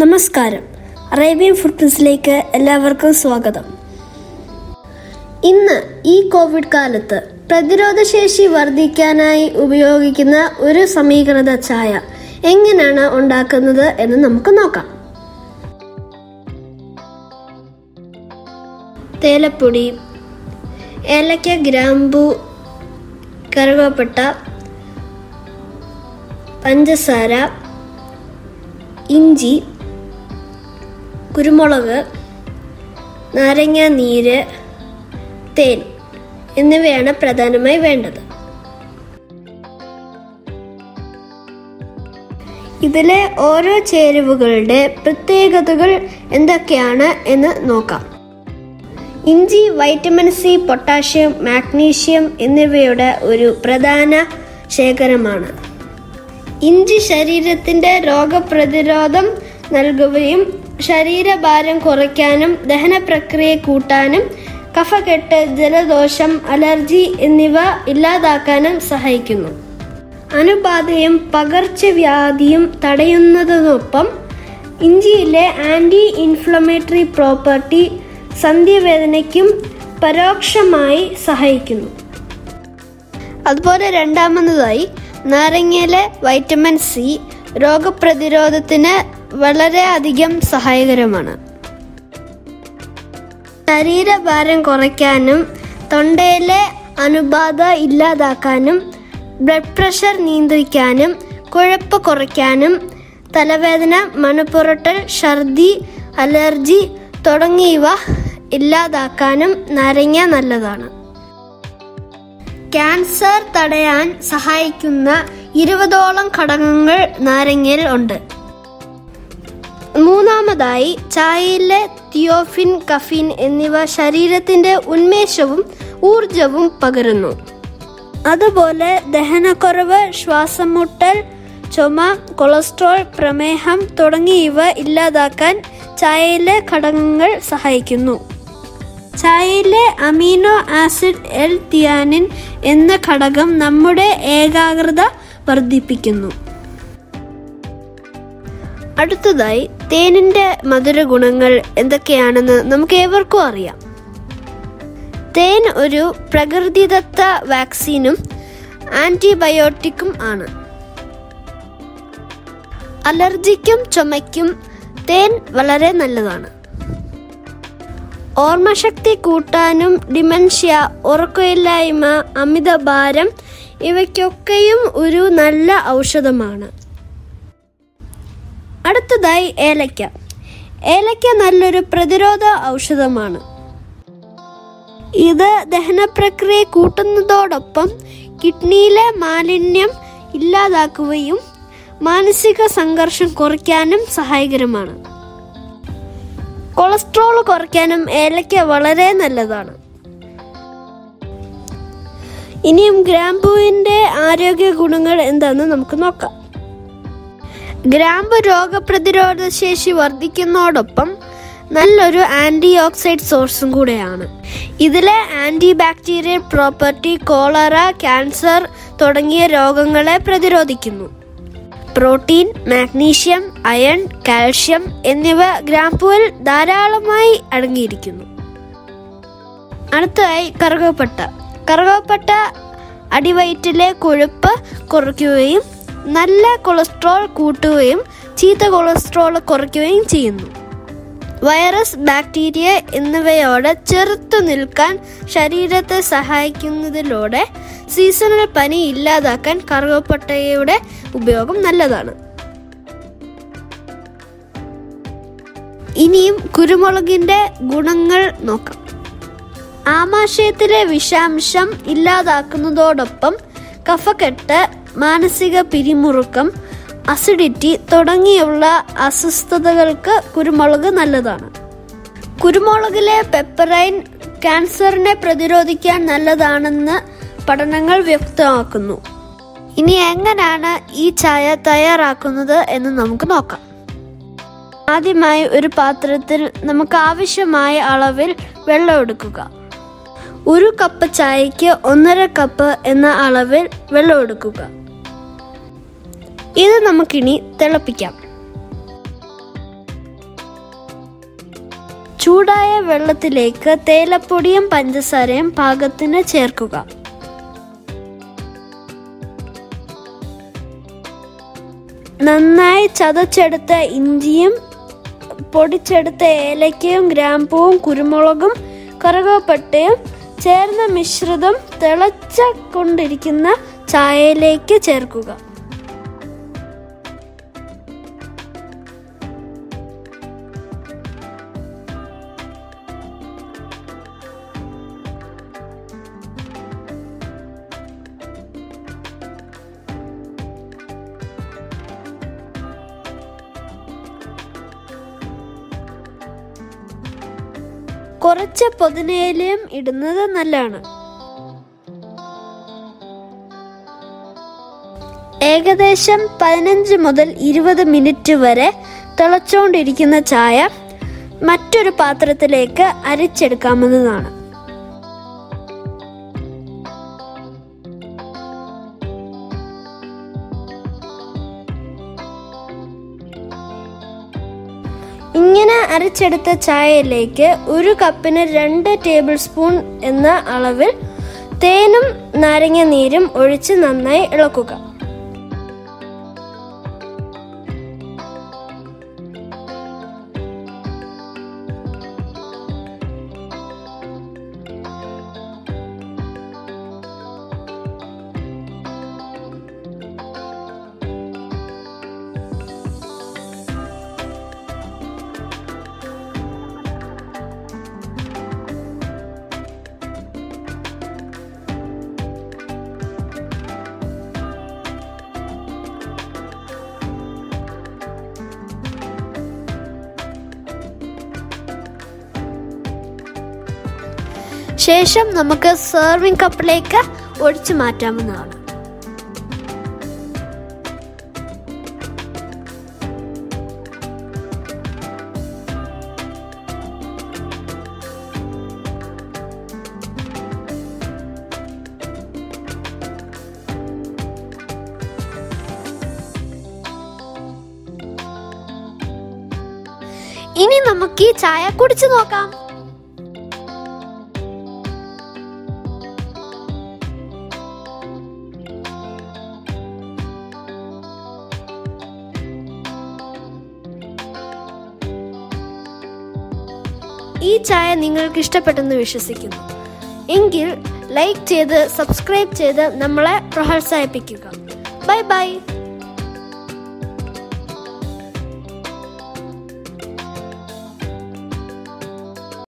നമസ്കാരം Arabian food പ്രിൻസിലേക്ക് എല്ലാവർക്കും സ്വാഗതം ഇന്ന് ഈ കോവിഡ് കാലത്ത് പ്രതിരോധശേഷി വർദ്ധിക്കാനായി ഉപയോഗിക്കുന്ന ഒരു സമീകൃത ചായ എങ്ങനെയാണ് ഉണ്ടാക്കുന്നത് എന്ന് നമുക്ക് നോക്കാം തേയിലപ്പൊടി ഏലക്ക ഗ്രാമ്പു കറുവപ്പട്ട പഞ്ചസാര ഇഞ്ചി കുരുമുളക് നാരങ്ങ നീര് തേൻ എന്നിവയാണ് പ്രധാനമായി വേണ്ടത് ഇതിലെ ഓരോ ചേരുവകളുടെ പ്രത്യേകതകൾ എന്തൊക്കെയാണ് എന്ന് നോക്കാം ഇഞ്ചി വൈറ്റമിൻ സി പൊട്ടാഷ്യം മാഗ്നീഷ്യം എന്നിവയുടെ ഒരു പ്രധാന ശേഖരമാണ് ഇഞ്ചി ശരീരത്തിന്റെ രോഗപ്രതിരോധം നൽകുകയും ശരീരഭാരം കുറയ്ക്കാനും ദഹന പ്രക്രിയ കൂട്ടാനും കഫകെട്ട് ജലദോഷം അലർജി എന്നിവ ഇല്ലാതാക്കാനും സഹായിക്കുന്നു അണുബാധയും പകർച്ചവ്യാധിയും തടയുന്നതിനൊപ്പം ഇഞ്ചിയിലെ ആന്റി ഇൻഫ്ലമേറ്ററി പ്രോപ്പർട്ടി സന്ധിവേദനയ്ക്കും പരോക്ഷമായി സഹായിക്കുന്നു അതുപോലെ രണ്ടാമതായി നാരങ്ങയിലെ വൈറ്റമിൻ സി രോഗപ്രതിരോധത്തിന് വളരെയധികം സഹായകരമാണ് ശരീരഭാരം കുറയ്ക്കാനും തൊണ്ടയിലെ അണുബാധ ഇല്ലാതാക്കാനും ബ്ലഡ് പ്രഷർ നിയന്ത്രിക്കാനും കുഴപ്പ് കുറയ്ക്കാനും തലവേദന മണപ്പുരട്ടൽ ഛർദി അലർജി തുടങ്ങിയവ ഇല്ലാതാക്കാനും നാരങ്ങ നല്ലതാണ് ക്യാൻസർ തടയാൻ സഹായിക്കുന്ന ഇരുപതോളം ഘടകങ്ങൾ നാരങ്ങയിൽ ഉണ്ട് മൂന്നാമതായി ചായയിലെ തിയോഫിൻ കഫീൻ എന്നിവ ശരീരത്തിന്റെ ഉന്മേഷവും ഊർജവും പകരുന്നു അതുപോലെ ദഹനക്കുറവ് ശ്വാസം മുട്ടൽ ചുമ കൊളസ്ട്രോൾ പ്രമേഹം തുടങ്ങിയവ ഇല്ലാതാക്കാൻ ചായയിലെ ഘടകങ്ങൾ സഹായിക്കുന്നു ചായയിലെ അമീനോ ആസിഡ് എൽ തിയാനിൻ എന്ന ഘടകം നമ്മുടെ ഏകാഗ്രത വർദ്ധിപ്പിക്കുന്നു അടുത്തതായി തേനിന്റെ മധുര ഗുണങ്ങൾ എന്തൊക്കെയാണെന്ന് നമുക്ക് ഏവർക്കും അറിയാം തേൻ ഒരു പ്രകൃതിദത്ത വാക്സിനും ആന്റിബയോട്ടിക്കും ആണ് അലർജിക്കും ചുമയ്ക്കും തേൻ വളരെ നല്ലതാണ് ഓർമ്മശക്തി കൂട്ടാനും ഡിമെൻഷ്യ ഉറക്കമില്ലായ്മ അമിതഭാരം ഇവയ്ക്കൊക്കെയും ഒരു നല്ല ഔഷധമാണ് അടുത്തതായി ഏലക്ക ഏലക്ക നല്ലൊരു പ്രതിരോധ ഔഷധമാണ് ഇത് ദഹനപ്രക്രിയ കൂട്ടുന്നതോടൊപ്പം കിഡ്നിയിലെ മാലിന്യം ഇല്ലാതാക്കുകയും മാനസിക സംഘർഷം കുറയ്ക്കാനും സഹായകരമാണ് കൊളസ്ട്രോൾ കുറയ്ക്കാനും ഏലക്ക വളരെ നല്ലതാണ് ഇനിയും ഗ്രാമ്പുവിന്റെ ആരോഗ്യ ഗുണങ്ങൾ എന്താണെന്ന് നമുക്ക് നോക്കാം ഗ്രാമ്പു രോഗപ്രതിരോധ ശേഷി വർദ്ധിക്കുന്നതോടൊപ്പം നല്ലൊരു ആന്റി ഓക്സൈഡ് സോഴ്സും കൂടെയാണ് ഇതിലെ anti bacterial property cholera cancer തുടങ്ങിയ രോഗങ്ങളെ പ്രതിരോധിക്കുന്നു പ്രോട്ടീൻ മാഗ്നീഷ്യം അയൺ കാൽഷ്യം എന്നിവ ഗ്രാമ്പുവിൽ ധാരാളമായി അടങ്ങിയിരിക്കുന്നു അടുത്തതായി കറുകപ്പട്ട കറുകപ്പട്ട അടിവയറ്റിലെ കൊഴുപ്പ് കുറയ്ക്കുകയും നല്ല കൊളസ്ട്രോൾ കൂട്ടുകയും ചീത്ത കൊളസ്ട്രോൾ കുറയ്ക്കുകയും ചെയ്യുന്നു വൈറസ് ബാക്ടീരിയ എന്നിവയോട് ചെറുത്തു നിൽക്കാൻ ശരീരത്തെ സഹായിക്കുന്നതിലൂടെ സീസണൽ പനി ഇല്ലാതാക്കാൻ കറുവപ്പട്ടയുടെ ഉപയോഗം നല്ലതാണ് ഇനിയും കുരുമുളകിന്റെ ഗുണങ്ങൾ നോക്കാം ആമാശയത്തിലെ വിഷാംശം ഇല്ലാതാക്കുന്നതോടൊപ്പം കഫക്കെട്ട് മാനസിക പിരിമുറുക്കം അസിഡിറ്റി തുടങ്ങിയുള്ള അസ്വസ്ഥതകൾക്ക് കുരുമുളക് നല്ലതാണ് കുരുമുളകിലെ പെപ്പറൈൻ ക്യാൻസറിനെ പ്രതിരോധിക്കാൻ നല്ലതാണെന്ന് പഠനങ്ങൾ വ്യക്തമാക്കുന്നു ഇനി എങ്ങനെയാണ് ഈ ചായ തയ്യാറാക്കുന്നത് എന്ന് നമുക്ക് നോക്കാം ആദ്യമായി ഒരു പാത്രത്തിൽ നമുക്ക് ആവശ്യമായ അളവിൽ വെള്ളം എടുക്കുക ഒരു കപ്പ് ചായക്ക് ഒന്നര കപ്പ് എന്ന അളവിൽ വെള്ളം എടുക്കുക ഇത് നമുക്കിനി തിളപ്പിക്കാം ചൂടായ വെള്ളത്തിലേക്ക് തേയിലപ്പൊടിയും പഞ്ചസാരയും പാകത്തിന് ചേർക്കുക നന്നായി ചതച്ചെടുത്ത ഇഞ്ചിയും പൊടിച്ചെടുത്ത ഏലക്കയും ഗ്രാമ്പൂവും കുരുമുളകും കറുകപ്പട്ടയും ചേർന്ന മിശ്രിതം തിളച്ച കൊണ്ടിരിക്കുന്ന ചായയിലേക്ക് ചേർക്കുക കുറച്ച് പുതിനയിലയും ഇടുന്നത് നല്ലതാണ് ഏകദേശം പതിനഞ്ച് മുതൽ ഇരുപത് മിനിറ്റ് വരെ തിളച്ചുകൊണ്ടിരിക്കുന്ന ചായ മറ്റൊരു പാത്രത്തിലേക്ക് അരിച്ചെടുക്കാവുന്നതാണ് ഇങ്ങനെ അരച്ചെടുത്ത ചായയിലേക്ക് ഒരു കപ്പിന് രണ്ട് ടേബിൾ സ്പൂൺ എന്ന അളവിൽ തേനും നാരങ്ങ നീരും ഒഴിച്ച് നന്നായി ഇളക്കുക ശേഷം നമുക്ക് സെർവിംഗ് കപ്പിലേക്ക് ഒഴിച്ചു മാറ്റാവുന്നതാണ് ഇനി നമുക്ക് ഈ ചായ കുടിച്ചു നോക്കാം ഈ ചായ നിങ്ങൾക്ക് ഇഷ്ടപ്പെട്ടെന്ന് വിശ്വസിക്കുന്നു എങ്കിൽ ലൈക്ക് ചെയ്ത് സബ്സ്ക്രൈബ് ചെയ്ത് നമ്മളെ പ്രോത്സാഹിപ്പിക്കുക ബൈ ബൈ